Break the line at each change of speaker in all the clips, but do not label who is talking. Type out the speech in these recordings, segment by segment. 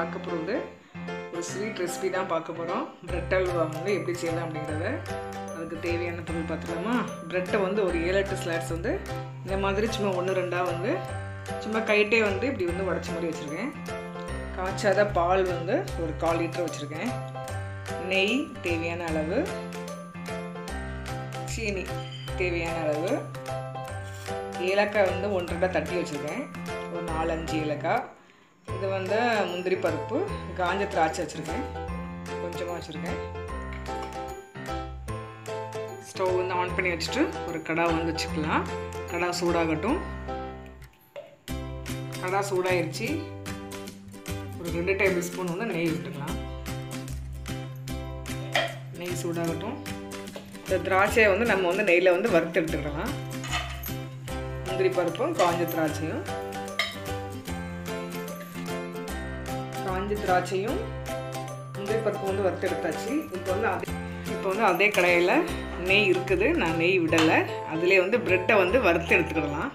பார்க்க போகிறது ஒரு ஸ்வீட் ரெசிபி தான் பார்க்க போகிறோம் பிரெட் அல்வா வந்து எப்படி செய்யலாம் அப்படிங்கிறத அதுக்கு தேவையான பொருள் பார்த்துக்கலாமா ப்ரெட்டை வந்து ஒரு ஏழு எட்டு ஸ்லாட்ஸ் வந்து இந்த மாதிரி சும்மா ஒன்று ரெண்டாக வந்து சும்மா கைட்டே வந்து இப்படி வந்து உடச்ச மாதிரி வச்சுருக்கேன் காய்ச்சாத பால் வந்து ஒரு கால் லிட்டர் வச்சுருக்கேன் நெய் தேவையான அளவு சீனி தேவையான அளவு ஏலக்காய் வந்து ஒன்றரை தட்டி வச்சுருக்கேன் ஒரு நாலஞ்சு ஏலக்காய் இது வந்து முந்திரி பருப்பு காஞ்ச திராட்சை வச்சுருக்கேன் கொஞ்சமாக வச்சுருக்கேன் ஸ்டவ் வந்து ஆன் பண்ணி வச்சுட்டு ஒரு கடா வந்து வச்சுக்கலாம் கடா சூடாகட்டும் கடா சூடாயிருச்சு ஒரு ரெண்டு டேபிள் ஸ்பூன் வந்து நெய் விட்டுக்கலாம் நெய் சூடாகட்டும் இந்த திராட்சையை வந்து நம்ம வந்து நெய்யில் வந்து வறுத்து எடுத்துக்கலாம் முந்திரி பருப்பும் காஞ்ச திராட்சையும் காஞ்ச திராட்சையும் முந்திரி பருப்பு வந்து வறுத்து எடுத்தாச்சு இப்போ வந்து அதே இப்போ வந்து அதே கடையில் நெய் இருக்குது நான் நெய் விடலை அதிலே வந்து ப்ரெட்டை வந்து வறுத்து எடுத்துக்கிடலாம்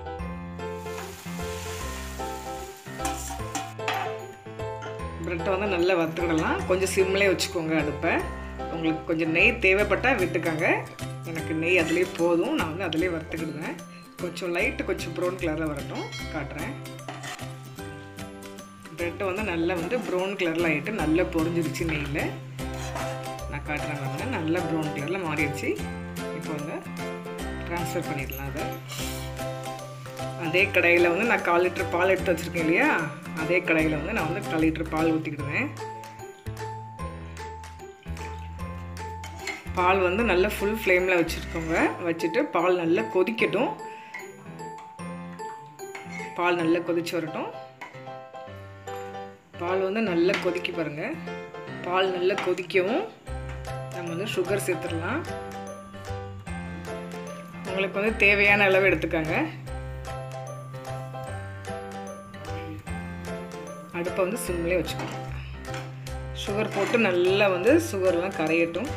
ப்ரெட்டை வந்து நல்லா வறுத்துக்கிடலாம் கொஞ்சம் சிம்லேயே வச்சுக்கோங்க அடுப்பை உங்களுக்கு கொஞ்சம் நெய் தேவைப்பட்டால் விட்டுக்கோங்க எனக்கு நெய் அதுலேயே போதும் நான் வந்து அதிலே வறுத்துக்கிடுவேன் கொஞ்சம் லைட்டு கொஞ்சம் ப்ரௌன் கலரில் வரட்டும் காட்டுறேன் ப்ரெட்டை வந்து நல்லா வந்து ப்ரௌன் கலரில் ஆகிட்டு நல்லா பொரிஞ்சிருச்சு நெய்யில் நான் காட்டுறேன் பாருங்க நல்லா ப்ரௌன் கலரில் மாறிடுச்சு இப்போ வந்து ட்ரான்ஸ்ஃபர் பண்ணிடலாம் அதை அதே கடையில் வந்து நான் கால் லிட்டர் பால் எடுத்து வச்சுருக்கேன் இல்லையா அதே கடையில் வந்து நான் வந்து கால் லிட்டர் பால் ஊற்றிக்கிடுவேன் பால் வந்து நல்லா ஃபுல் ஃப்ளேமில் வச்சுருக்கோங்க வச்சுட்டு பால் நல்லா கொதிக்கட்டும் பால் நல்லா கொதிச்சு வரட்டும் பால் வந்து நல்லா கொதிக்க பாருங்கள் பால் நல்லா கொதிக்கவும் நம்ம வந்து சுகர் சேர்த்துடலாம் உங்களுக்கு வந்து தேவையான அளவு எடுத்துக்கோங்க அடுப்பை வந்து சிம்லேயே வச்சுக்கோங்க சுகர் போட்டு நல்லா வந்து சுகர்லாம் கரையட்டும்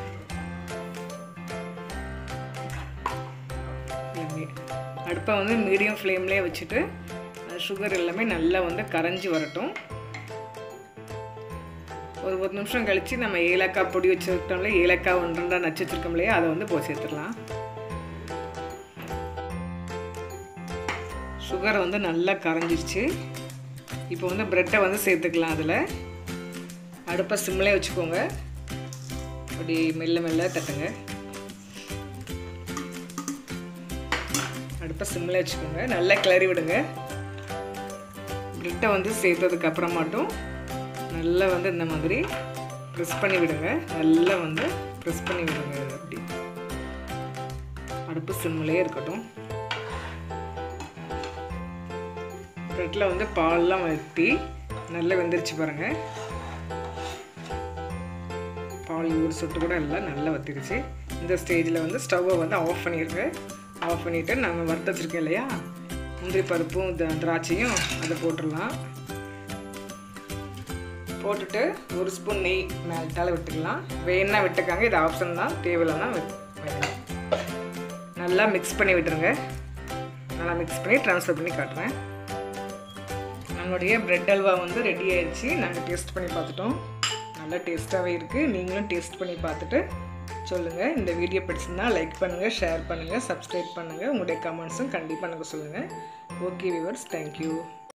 அடுப்பை வந்து மீடியம் ஃப்ளேம்லேயே வச்சுட்டு சுகர் எல்லாமே நல்லா வந்து கரைஞ்சி வரட்டும் ஒரு ஒரு நிமிஷம் கழித்து நம்ம ஏலக்காய் பொடி வச்சுருக்கோம்ல ஏலக்காய் ஒன்று ரெண்டாக நச்சு வச்சுருக்கோம் இல்லையா அதை வந்து போ சேர்த்துடலாம் சுகர் வந்து நல்லா கரைஞ்சிருச்சு இப்போ வந்து ப்ரெட்டை வந்து சேர்த்துக்கலாம் அதில் அடுப்பை சிம்லேயே வச்சுக்கோங்க அப்படி மெல்ல மெல்ல தட்டுங்க அடுப்பை சிம்மில் வச்சுக்கோங்க நல்லா கிளறி விடுங்க ப்ரெட்டை வந்து சேர்த்ததுக்கு அப்புறம் மட்டும் நல்லா வந்து இந்த மாதிரி ப்ரெஸ் பண்ணி விடுங்க நல்லா வந்து ப்ரெஸ் பண்ணி விடுங்க அப்படி அடுப்பு சிம்மிலே இருக்கட்டும் ப்ரெட்டில் வந்து பால்லாம் வற்றி நல்லா வெந்துருச்சு பாருங்கள் பால் ஒரு சொட்டு கூட இல்லை நல்லா வத்திருச்சு இந்த ஸ்டேஜில் வந்து ஸ்டவ்வை வந்து ஆஃப் பண்ணிடுங்க ஆஃப் பண்ணிவிட்டு நம்ம வறுத்து வச்சுருக்கோம் இல்லையா முந்திரி பருப்பும் திராட்சையும் அதை போட்டுடலாம் போட்டுட்டு ஒரு ஸ்பூன் நெய் மேல்ட்டால் விட்டுக்கலாம் வேணா விட்டுக்காங்க இது ஆப்ஷன் தான் தேவையில்லைன்னா வேணாம் நல்லா மிக்ஸ் பண்ணி விட்டுருங்க நல்லா மிக்ஸ் பண்ணி ட்ரான்ஸ்ஃபர் பண்ணி காட்டுறேன் நம்மளுடைய ப்ரெட் அல்வா வந்து ரெடி ஆயிடுச்சு நாங்கள் டேஸ்ட் பண்ணி பார்த்துட்டோம் நல்லா டேஸ்ட்டாகவே இருக்குது நீங்களும் டேஸ்ட் பண்ணி பார்த்துட்டு சொல்லுங்கள் இந்த வீடியோ பிடிச்சிருந்தா லைக் பண்ணுங்கள் ஷேர் பண்ணுங்கள் சப்ஸ்கிரைப் பண்ணுங்கள் உங்களுடைய கமெண்ட்ஸும் கண்டிப்பாக எனக்கு சொல்லுங்கள் ஓகே விவர்ஸ் தேங்க்யூ